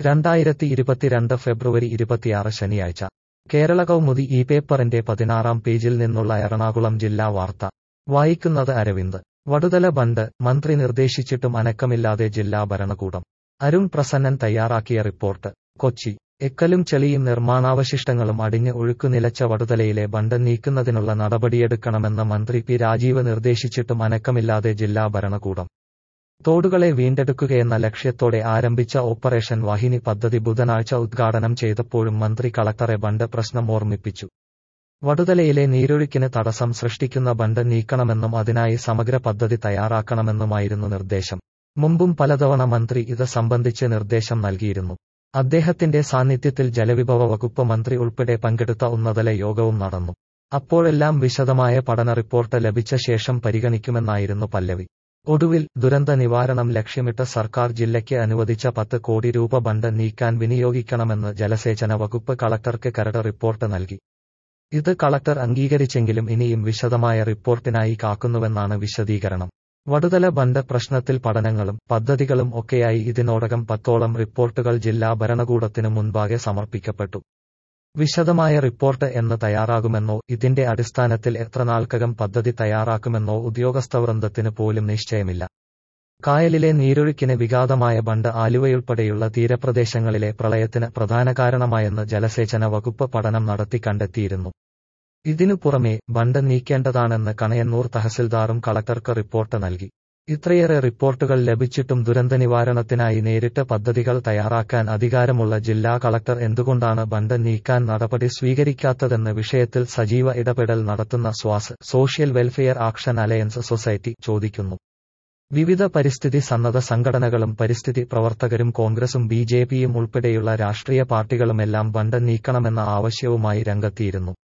രണ്ടായിരത്തി ഇരുപത്തിരണ്ട് ഫെബ്രുവരി ഇരുപത്തിയാറ് ശനിയാഴ്ച കേരള കൗമുദി ഈ പേപ്പറിന്റെ പതിനാറാം പേജിൽ നിന്നുള്ള എറണാകുളം ജില്ലാ വാർത്ത വായിക്കുന്നത് അരവിന്ദ് വടുതല ബണ്ട് മന്ത്രി നിർദ്ദേശിച്ചിട്ടും അനക്കമില്ലാതെ ജില്ലാ ഭരണകൂടം അരുൺ പ്രസന്നൻ തയ്യാറാക്കിയ റിപ്പോർട്ട് കൊച്ചി എക്കലും ചെളിയും നിർമ്മാണാവശിഷ്ടങ്ങളും അടിഞ്ഞ് ഒഴുക്കു നിലച്ച വടുതലയിലെ ബണ്ട് നീക്കുന്നതിനുള്ള നടപടിയെടുക്കണമെന്ന് മന്ത്രി പി രാജീവ് നിർദ്ദേശിച്ചിട്ടും അനക്കമില്ലാതെ ജില്ലാ ഭരണകൂടം തോടുകളെ വീണ്ടെടുക്കുകയെന്ന ലക്ഷ്യത്തോടെ ആരംഭിച്ച ഓപ്പറേഷൻ വാഹിനി പദ്ധതി ബുധനാഴ്ച ഉദ്ഘാടനം ചെയ്തപ്പോഴും മന്ത്രി കളക്ടറെ ബണ്ട് പ്രശ്നം ഓർമ്മിപ്പിച്ചു വടുതലയിലെ നീരൊഴുക്കിന് തടസ്സം സൃഷ്ടിക്കുന്ന ബണ്ട് നീക്കണമെന്നും അതിനായി സമഗ്ര പദ്ധതി തയ്യാറാക്കണമെന്നുമായിരുന്നു നിർദ്ദേശം മുമ്പും പലതവണ മന്ത്രി ഇത് സംബന്ധിച്ച് നിർദ്ദേശം നൽകിയിരുന്നു അദ്ദേഹത്തിന്റെ സാന്നിധ്യത്തിൽ ജലവിഭവ വകുപ്പ് മന്ത്രി ഉൾപ്പെടെ പങ്കെടുത്ത ഉന്നതല യോഗവും നടന്നു അപ്പോഴെല്ലാം വിശദമായ പഠന റിപ്പോർട്ട് ലഭിച്ച ശേഷം പരിഗണിക്കുമെന്നായിരുന്നു പല്ലവി ഒടുവിൽ ദുരന്ത നിവാരണം ലക്ഷ്യമിട്ട് സർക്കാർ ജില്ലയ്ക്ക് അനുവദിച്ച പത്ത് കോടി രൂപ ബണ്ട് നീക്കാൻ വിനിയോഗിക്കണമെന്ന് ജലസേചന വകുപ്പ് കളക്ടർക്ക് കരട് റിപ്പോർട്ട് നൽകി ഇത് കളക്ടർ അംഗീകരിച്ചെങ്കിലും ഇനിയും വിശദമായ റിപ്പോർട്ടിനായി കാക്കുന്നുവെന്നാണ് വിശദീകരണം വടുതല ബണ്ട് പ്രശ്നത്തിൽ പഠനങ്ങളും പദ്ധതികളും ഒക്കെയായി ഇതിനോടകം പത്തോളം റിപ്പോർട്ടുകൾ ജില്ലാ ഭരണകൂടത്തിനു മുൻപാകെ സമർപ്പിക്കപ്പെട്ടു വിശദമായ റിപ്പോർട്ട് എന്ന് തയ്യാറാകുമെന്നോ ഇതിന്റെ അടിസ്ഥാനത്തിൽ എത്ര നാൾക്കകം പദ്ധതി തയ്യാറാക്കുമെന്നോ ഉദ്യോഗസ്ഥവൃന്ദത്തിന് പോലും നിശ്ചയമില്ല കായലിലെ നീരൊഴുക്കിന് വിഘാതമായ ബണ്ട് ആലുവയുൾപ്പെടെയുള്ള തീരപ്രദേശങ്ങളിലെ പ്രളയത്തിന് പ്രധാന കാരണമായെന്ന് ജലസേചന വകുപ്പ് പഠനം നടത്തി കണ്ടെത്തിയിരുന്നു ഇതിനു പുറമെ ബണ്ട് നീക്കേണ്ടതാണെന്ന് കണയന്നൂർ തഹസിൽദാറും കളക്ടർക്ക് റിപ്പോർട്ട് നൽകി ഇത്രയേറെ റിപ്പോർട്ടുകൾ ലഭിച്ചിട്ടും ദുരന്ത നിവാരണത്തിനായി നേരിട്ട് പദ്ധതികൾ തയ്യാറാക്കാൻ അധികാരമുള്ള ജില്ലാ കളക്ടർ എന്തുകൊണ്ടാണ് ബണ്ട് നീക്കാൻ നടപടി സ്വീകരിക്കാത്തതെന്ന് വിഷയത്തിൽ സജീവ ഇടപെടൽ നടത്തുന്ന സ്വാസ് social welfare action alliance society ചോദിക്കുന്നു വിവിധ പരിസ്ഥിതി സന്നദ്ധ സംഘടനകളും പരിസ്ഥിതി പ്രവർത്തകരും കോൺഗ്രസും ബി ജെ പിയും ഉൾപ്പെടെയുള്ള രാഷ്ട്രീയ പാർട്ടികളുമെല്ലാം ബണ്ട് നീക്കണമെന്ന ആവശ്യവുമായി രംഗത്തിയിരുന്നു